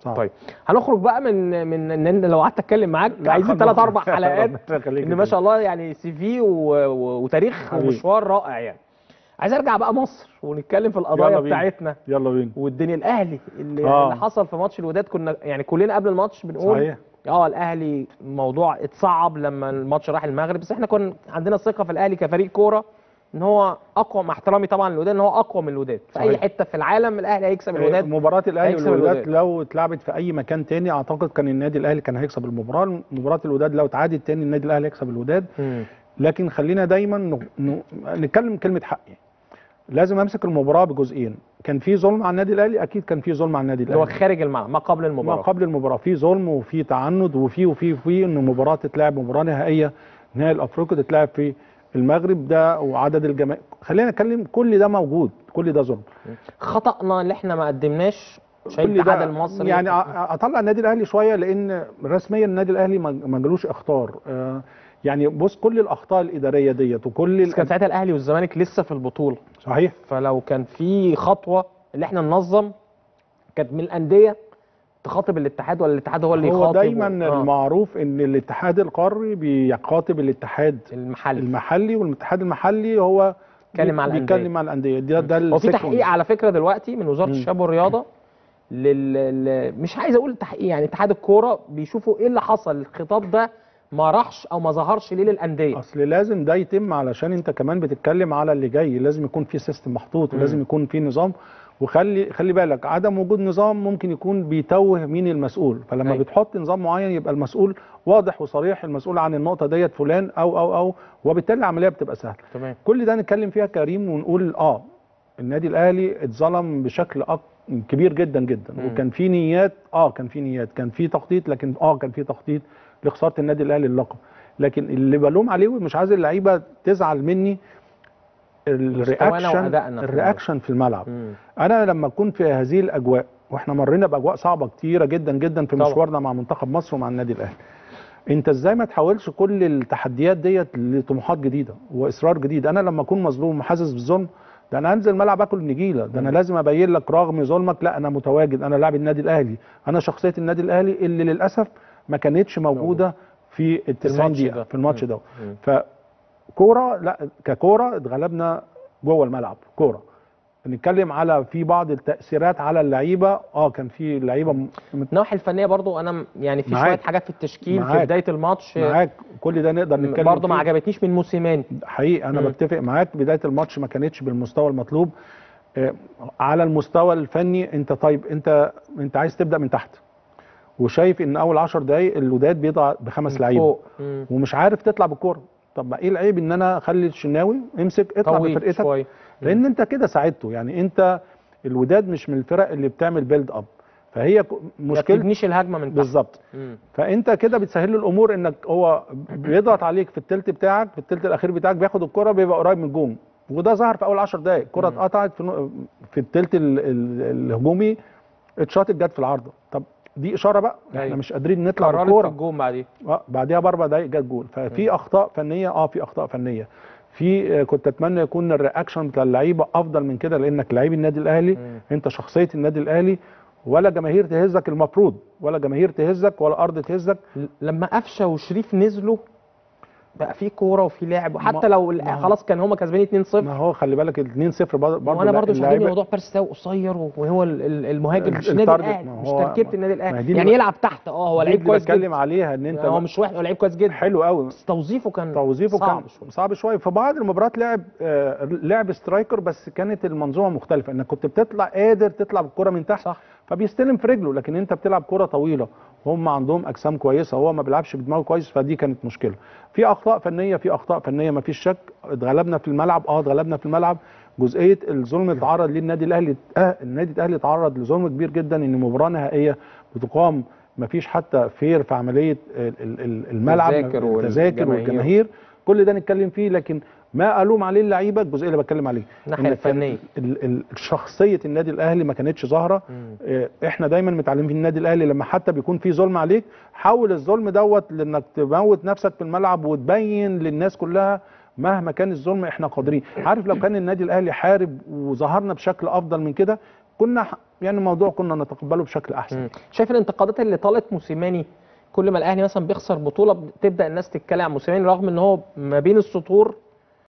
صعب. طيب هنخرج بقى من من ان أنا لو قعدت اتكلم معاك لا، عايزين خلاص. ثلاث اربع حلقات ربنا يخليك ان يا ما شاء الله يعني سي في و... و... وتاريخ حبيبي. ومشوار رائع يعني عايز ارجع بقى مصر ونتكلم في القضايا يلا بينا. بتاعتنا يلا بينا والدنيا الاهلي اللي, آه. اللي حصل في ماتش الوداد كنا يعني كلنا قبل الماتش بنقول صحيح اه الاهلي الموضوع اتصعب لما الماتش راح المغرب بس احنا كنا عندنا ثقه في الاهلي كفريق كوره ان هو اقوى مع احترامي طبعا للوداد ان هو اقوى من الوداد في اي صحيح. حته في العالم الاهلي هيكسب الوداد مباراة الاهلي هيكسب والوداد الوداد. لو اتلعبت في اي مكان تاني اعتقد كان النادي الاهلي كان هيكسب المباراة مباراة الوداد لو اتعادت تاني النادي الاهلي هيكسب الوداد مم. لكن خلينا دايما ن... ن... نتكلم كلمة حق يعني. لازم امسك المباراة بجزئين كان في ظلم على النادي الاهلي اكيد كان في ظلم على النادي اللي هو الاهلي خارج الملعب ما قبل ما المباراه قبل المباراة في ظلم وفي تعنت وفي وفي وفي ان مباراة تتلعب مباراة نهائية نهائي الافريقي تتلعب في المغرب ده وعدد الجماهير خلينا نتكلم كل ده موجود كل ده ظلم خطأنا اللي احنا ما قدمناش شايف كل الاتحاد ده المصري يعني أ- اطلع النادي الاهلي شويه لان رسميا النادي الاهلي ما ما جالوش اخطار آه، يعني بص كل الاخطاء الاداريه ديت وكل بس كان ال- ساعتها الاهلي والزمالك لسه في البطوله صحيح فلو كان في خطوه اللي احنا ننظم كانت من الانديه تخاطب الاتحاد ولا الاتحاد هو اللي هو يخاطب دايما آه، المعروف ان الاتحاد القاري بيخاطب الاتحاد المحل المحلي والاتحاد المحلي هو بيتكلم مع الأندية. بيتكلم مع الانديه ده ده هو في السكن. تحقيق على فكره دلوقتي من وزاره مم. الشباب والرياضه لل... لل... مش عايز اقول تحقيق يعني اتحاد الكوره بيشوفوا ايه اللي حصل الخطاب ده ما راحش او ما ظهرش ليه للانديه اصل لازم ده يتم علشان انت كمان بتتكلم على اللي جاي لازم يكون في سيستم محطوط مم. ولازم يكون في نظام وخلي خلي بالك عدم وجود نظام ممكن يكون بيتوه مين المسؤول فلما أيوة. بتحط نظام معين يبقى المسؤول واضح وصريح المسؤول عن النقطه ديت فلان او او او وبالتالي العمليه بتبقى سهله تمام كل ده نتكلم فيها كريم ونقول اه النادي الاهلي اتظلم بشكل أك... كبير جدا جدا مم. وكان في نيات اه كان في نيات كان في تخطيط لكن اه كان في تخطيط لخساره النادي الاهلي اللقب لكن اللي بلوم عليه ومش عايز اللعيبه تزعل مني الرياكشن وأدائنا في الرياكشن في الملعب مم. انا لما اكون في هذه الاجواء واحنا مرينا باجواء صعبه كتيره جدا جدا في طبعا. مشوارنا مع منتخب مصر ومع النادي الاهلي انت ازاي ما تحولش كل التحديات ديت لطموحات جديده واصرار جديد انا لما اكون مظلوم وحاسس بالظلم ده انا انزل الملعب اكل نجيله ده انا لازم ابين لك رغم ظلمك لا انا متواجد انا لاعب النادي الاهلي انا شخصيه النادي الاهلي اللي للاسف ما كانتش موجوده في ال 90 الماتش دقيقه ده. في الماتش مم. ده مم. فكوره لا ككوره اتغلبنا جوه الملعب كوره نتكلم على في بعض التاثيرات على اللعيبه اه كان في لعيبه م- م- الناحيه الفنيه برضو انا م- يعني في معاك. شويه حاجات في التشكيل في معاك. بدايه الماتش معاك كل ده نقدر نتكلم برضو ما فيه. عجبتنيش من موسيماني حقيقي انا مم. بتفق معاك بدايه الماتش ما كانتش بالمستوى المطلوب آه، على المستوى الفني انت طيب انت انت عايز تبدا من تحت وشايف ان اول 10 دقائق الوداد بيضع بخمس من لعيبه فوق. مم. ومش عارف تطلع بالكوره طب ما ايه العيب ان انا اخلي الشناوي امسك اطلع طويل بفرقتك شويه لان انت كده ساعدته يعني انت الوداد مش من الفرق اللي بتعمل بيلد اب فهي ك- ما مشكله تبنيش الهجمه من تحت بالظبط مم. فانت كده بتسهل له الامور انك هو بيضغط عليك في الثلث بتاعك في الثلث الاخير بتاعك بياخد الكره بيبقى قريب من الجون وده ظهر في اول 10 دقائق الكره مم. اتقطعت في نو- في الثلث ال- ال- الهجومي اتشاطت جت في العارضه طب دي اشاره بقى احنا أيوة. مش قادرين نطلع قررت في بالكوره الجون بعدين آه، بعديها باربع دقائق جت جول ففي اخطاء فنيه اه في اخطاء فنيه في آه، كنت اتمنى يكون الرياكشن بتاع اللعيبه افضل من كده لانك لعيب النادي الاهلي مم. انت شخصيه النادي الاهلي ولا جماهير تهزك المفروض ولا جماهير تهزك ولا ارض تهزك ل- لما قفشه وشريف نزلوا بقى في كوره وفي لعب وحتى ما- لو ال- ما- خلاص كان هما كسبانين 2-0 ما هو خلي بالك ال 2-0 برضه وانا برضو مش عاجبني اللعيبة- موضوع بيرس تاو قصير وهو ال- ال- المهاجم ال- مش النادي التارجت، الاهلي ما مش هو- تركيبه النادي ما هي الاهلي دي يعني اللي- يلعب تحت اه هو دي لعيب اللي كويس بتكلم جدا عليها ان انت هو مش وحش هو لعيب كويس جدا حلو قوي بس توظيفه كان توظيفه صعب كان شويه صعب شويه في بعض المباريات لعب آه لعب سترايكر بس كانت المنظومه مختلفه انك كنت بتطلع قادر تطلع بالكره من تحت صح فبيستلم في رجله لكن انت بتلعب كره طويله هم عندهم اجسام كويسه هو ما بيلعبش بدماغه كويس فدي كانت مشكله في اخطاء فنيه في اخطاء فنيه ما فيش شك اتغلبنا في الملعب اه اتغلبنا في الملعب جزئيه الظلم اللي اتعرض ليه النادي الاهلي آه النادي الاهلي اتعرض لظلم كبير جدا ان مباراه نهائيه بتقام ما فيش حتى فير في عمليه ال- ال- ال- الملعب التذاكر التذاكر والجماهير. والجماهير كل ده نتكلم فيه لكن ما الوم عليه اللعيبه الجزئيه اللي بتكلم عليه الناحيه إن كان الفنيه ال- ال- شخصيه النادي الاهلي ما كانتش ظاهره مم. آه، احنا دايما متعلمين في النادي الاهلي لما حتى بيكون في ظلم عليك حول الظلم دوت لانك تموت نفسك في الملعب وتبين للناس كلها مهما كان الظلم احنا قادرين عارف لو كان النادي الاهلي حارب وظهرنا بشكل افضل من كده كنا ح- يعني الموضوع كنا نتقبله بشكل احسن مم. شايف الانتقادات اللي طالت موسيماني كل ما الاهلي مثلا بيخسر بطوله بتبدا الناس تتكلم عن موسيماني رغم ان هو ما بين السطور